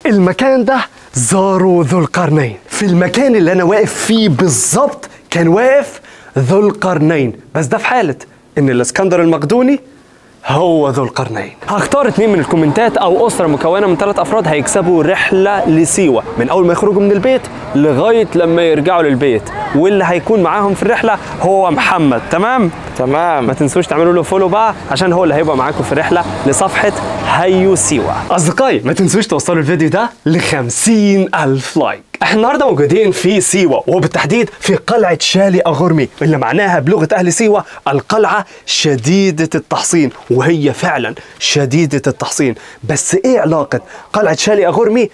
المكان ده زاروا ذو القرنين في المكان اللي انا واقف فيه بالظبط كان واقف ذو القرنين بس ده في حالة ان الاسكندر المقدوني هو ذو القرنين هختار اتنين من الكومنتات او اسره مكونه من ثلاث افراد هيكسبوا رحله لسيوه من اول ما يخرجوا من البيت لغايه لما يرجعوا للبيت واللي هيكون معاهم في الرحله هو محمد تمام تمام ما تنسوش تعملوا له فولو بقى عشان هو اللي هيبقى معاكم في الرحله لصفحه هيو سيوه اصدقائي ما تنسوش توصلوا الفيديو ده ل ألف لايك احنا النهارده موجودين في سيوه وبالتحديد في قلعه شالي اغرمي اللي معناها بلغه اهل سيوه القلعه شديده التحصين وهي فعلا شديده التحصين بس ايه علاقه قلعه شالي اغرمي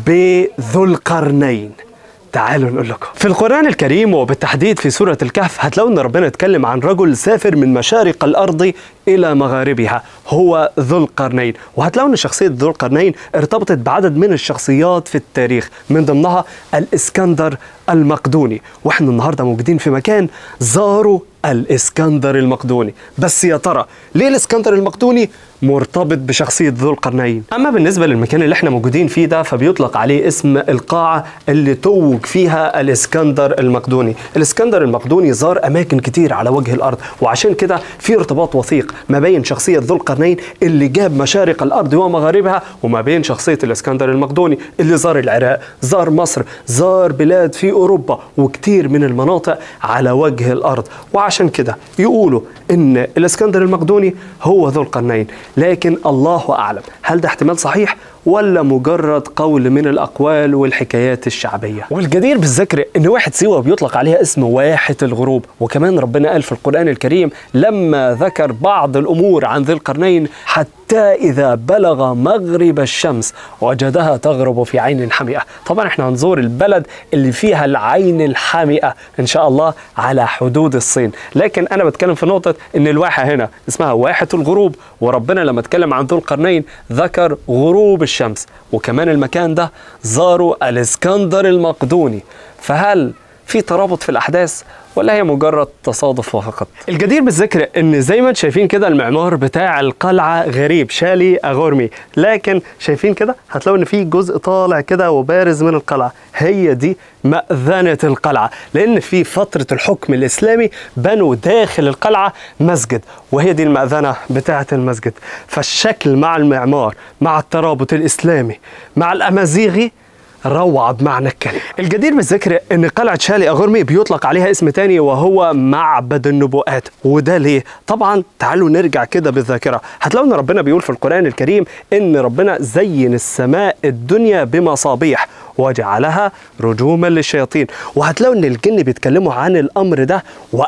بذو القرنين تعالوا نقول لكم في القرآن الكريم وبالتحديد في سورة الكهف هتلاقوا ان ربنا اتكلم عن رجل سافر من مشارق الأرض إلى مغاربها هو ذو القرنين وهتلاقوا ان شخصية ذو القرنين ارتبطت بعدد من الشخصيات في التاريخ من ضمنها الإسكندر المقدوني واحنا النهاردة موجودين في مكان زاروا الإسكندر المقدوني بس يا ترى ليه الإسكندر المقدوني مرتبط بشخصية ذو القرنين أما بالنسبة للمكان اللي احنا موجودين فيه ده فبيطلق عليه اسم القاعة اللي توج فيها الإسكندر المقدوني الإسكندر المقدوني زار أماكن كتير على وجه الأرض وعشان كده في ارتباط وثيق ما بين شخصية ذو القرنين اللي جاب مشارق الأرض ومغاربها وما بين شخصية الإسكندر المقدوني اللي زار العراق زار مصر زار بلاد في أوروبا وكتير من المناطق على وجه الأرض وعشان كده يقولوا إن الإسكندر المقدوني هو ذو القرنين لكن الله أعلم هل ده احتمال صحيح ولا مجرد قول من الأقوال والحكايات الشعبية والجدير بالذكر إن واحد سيوة بيطلق عليها اسم واحة الغروب وكمان ربنا قال في القرآن الكريم لما ذكر بعض الأمور عن ذي القرنين حتى إذا بلغ مغرب الشمس وجدها تغرب في عين حمئة طبعا احنا هنزور البلد اللي فيها العين الحامئة إن شاء الله على حدود الصين لكن أنا بتكلم في نقطة إن الواحة هنا اسمها واحة الغروب وربنا لما اتكلم عن ذو القرنين ذكر غروب الشمس وكمان المكان ده زاروا الاسكندر المقدوني فهل في ترابط في الاحداث ولا هي مجرد تصادف فقط الجدير بالذكر ان زي ما انتم شايفين كده المعمار بتاع القلعه غريب شالي اغورمي لكن شايفين كده هتلاقوا ان في جزء طالع كده وبارز من القلعه هي دي مأذنة القلعة لأن في فترة الحكم الإسلامي بنوا داخل القلعة مسجد وهي دي المأذنة بتاعة المسجد فالشكل مع المعمار مع الترابط الإسلامي مع الأمازيغي روعة بمعنى الكلمة الجدير بالذكر ان قلعة شالي اغرمي بيطلق عليها اسم تاني وهو معبد النبوءات وده ليه طبعا تعالوا نرجع كده بالذاكرة هتلاقوا ان ربنا بيقول في القرآن الكريم ان ربنا زين السماء الدنيا بمصابيح وجعلها رجوما للشياطين وهتلاقوا ان الجن بيتكلموا عن الامر ده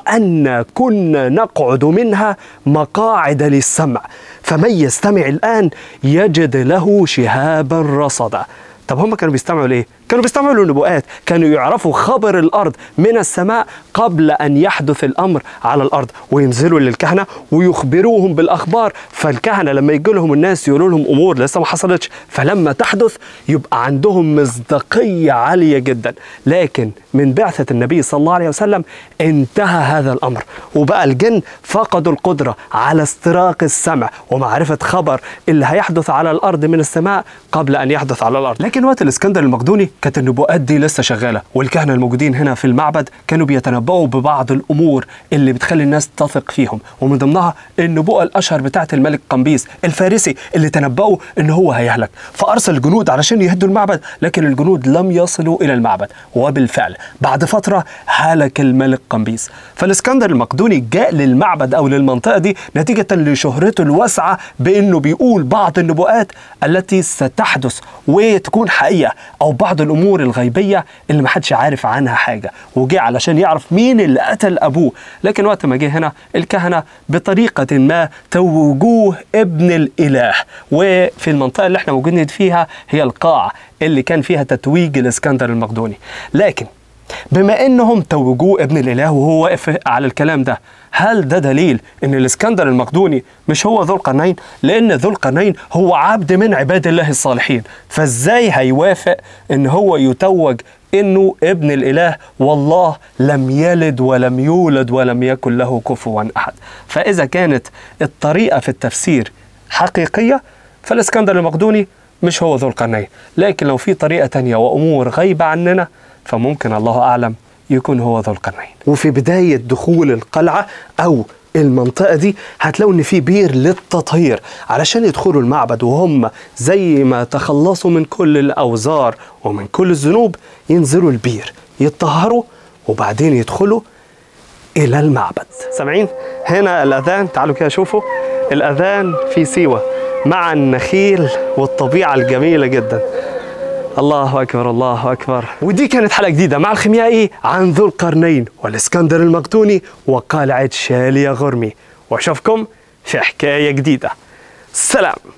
وان كنا نقعد منها مقاعد للسمع فمن يستمع الان يجد له شهابا رصدا طب هم كانوا بيستمعوا ليه؟ كانوا بيستمعوا للنبوءات كانوا يعرفوا خبر الأرض من السماء قبل أن يحدث الأمر على الأرض وينزلوا للكهنة ويخبروهم بالأخبار فالكهنة لما يجي لهم الناس يقولوا لهم أمور لسه ما حصلتش فلما تحدث يبقى عندهم مصداقية عالية جدا لكن من بعثة النبي صلى الله عليه وسلم انتهى هذا الأمر وبقى الجن فقدوا القدرة على استراق السمع ومعرفة خبر اللي هيحدث على الأرض من السماء قبل أن يحدث على الأرض لكن وقت الإسكندر المقدوني كانت النبوءات دي لسه شغاله والكهنه الموجودين هنا في المعبد كانوا بيتنبؤوا ببعض الامور اللي بتخلي الناس تثق فيهم ومن ضمنها النبوءه الاشهر بتاعه الملك قمبيس الفارسي اللي تنبؤوا ان هو هيهلك فارسل جنود علشان يهدوا المعبد لكن الجنود لم يصلوا الى المعبد وبالفعل بعد فتره هلك الملك قمبيس فالاسكندر المقدوني جاء للمعبد او للمنطقه دي نتيجه لشهرته الواسعه بانه بيقول بعض النبوءات التي ستحدث وتكون حقيقه او بعض الامور الغيبيه اللي ما حدش عارف عنها حاجه وجه علشان يعرف مين اللي قتل ابوه لكن وقت ما جه هنا الكهنه بطريقه ما توجوه ابن الاله وفي المنطقه اللي احنا موجودين فيها هي القاعه اللي كان فيها تتويج الاسكندر المقدوني لكن بما انهم توجوه ابن الاله وهو واقف على الكلام ده هل ده دليل ان الاسكندر المقدوني مش هو ذو القرنين لان ذو القرنين هو عبد من عباد الله الصالحين فازاي هيوافق ان هو يتوج انه ابن الاله والله لم يلد ولم يولد ولم يكن له كفوا احد فاذا كانت الطريقه في التفسير حقيقيه فالاسكندر المقدوني مش هو ذو القرنين لكن لو في طريقة تانية وأمور غايبة عننا فممكن الله أعلم يكون هو ذو القرنين وفي بداية دخول القلعة أو المنطقة دي هتلاقوا إن في بير للتطهير علشان يدخلوا المعبد وهم زي ما تخلصوا من كل الأوزار ومن كل الذنوب ينزلوا البير يتطهروا وبعدين يدخلوا إلى المعبد سامعين هنا الأذان تعالوا كده شوفوا الأذان في سيوة مع النخيل والطبيعة الجميلة جدا الله أكبر الله أكبر ودي كانت حلقة جديدة مع الخيميائي عن ذو القرنين والإسكندر المقدوني وقلعة شالية غرمي وأشوفكم في حكاية جديدة سلام